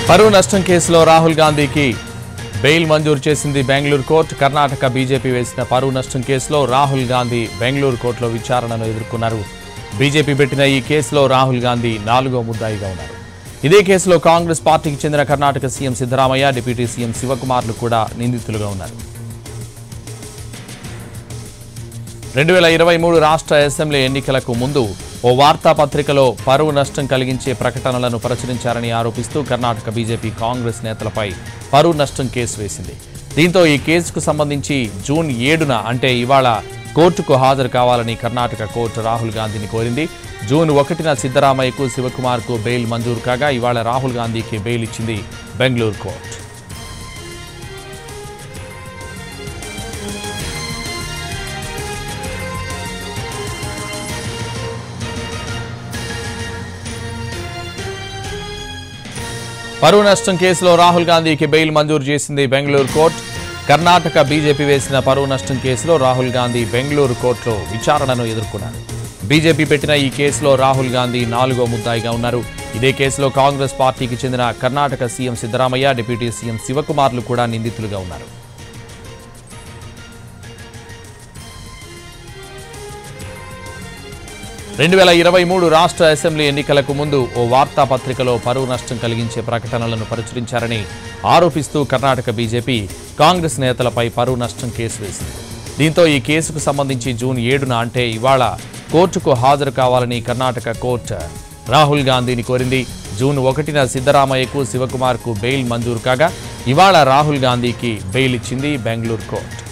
పరువు నష్టం కేసులో రాహుల్ గాంధీకి బెయిల్ మంజూరు చేసింది బెంగళూరు కోర్టు కర్ణాటక బీజేపీ వేసిన పరువు నష్టం కేసులో రాహుల్ గాంధీ బెంగళూరు కోర్టులో విచారణను ఎదుర్కొన్నారు బీజేపీ పెట్టిన ఈ కేసులో రాహుల్ గాంధీ నాలుగో ముద్దాయిగా ఉన్నారు ఇదే కేసులో కాంగ్రెస్ పార్టీకి చెందిన Karnataka CM Siddaramaiah deputy CM శివకుమార్లు కూడా నిందితులుగా ఉన్నారు రెండు వేల ఇరవై మూడు రాష్ట్ర అసెంబ్లీ ఎన్నికలకు ముందు ఓ వార్తాపత్రికలో పరువు నష్టం కలిగించే ప్రకటనలను ప్రచురించారని ఆరోపిస్తూ కర్ణాటక బీజేపీ కాంగ్రెస్ నేతలపై పరువు నష్టం కేసు వేసింది దీంతో ఈ కేసుకు సంబంధించి జూన్ ఏడున అంటే ఇవాళ కోర్టుకు హాజరు కావాలని కర్ణాటక కోర్టు రాహుల్ గాంధీని కోరింది జూన్ ఒకటిన సిద్ధరామయ్యకు శివకుమార్కు బెయిల్ మంజూరు కాగా ఇవాళ రాహుల్ గాంధీకి బెయిల్ ఇచ్చింది బెంగళూరు కోర్టు పరువు నష్టం కేసులో రాహుల్ గాంధీకి బెయిల్ మంజూరు చేసింది బెంగళూరు కోర్టు కర్ణాటక బీజేపీ వేసిన పరువు నష్టం కేసులో రాహుల్ గాంధీ బెంగళూరు కోర్టులో విచారణను ఎదుర్కొన్నారు బీజేపీ పెట్టిన ఈ కేసులో రాహుల్ గాంధీ నాలుగో ముద్దాయిగా ఉన్నారు ఇదే కేసులో కాంగ్రెస్ పార్టీకి చెందిన Karnataka CM Siddaramaiah deputy CM శివకుమార్లు కూడా నిందితులుగా ఉన్నారు రెండు వేల ఇరవై మూడు రాష్ట్ర అసెంబ్లీ ఎన్నికలకు ముందు ఓ వార్తాపత్రికలో పరువు నష్టం కలిగించే ప్రకటనలను ప్రచురించారని ఆరోపిస్తూ కర్ణాటక బీజేపీ కాంగ్రెస్ నేతలపై పరువు నష్టం కేసు వేసింది దీంతో ఈ కేసుకు సంబంధించి జూన్ ఏడున అంటే ఇవాళ కోర్టుకు హాజరు కావాలని కర్ణాటక కోర్టు రాహుల్ గాంధీని కోరింది జూన్ ఒకటిన సిద్ధరామయ్యకు శివకుమార్కు బెయిల్ మంజూరు కాగా ఇవాళ రాహుల్ గాంధీకి బెయిల్ ఇచ్చింది బెంగళూరు కోర్టు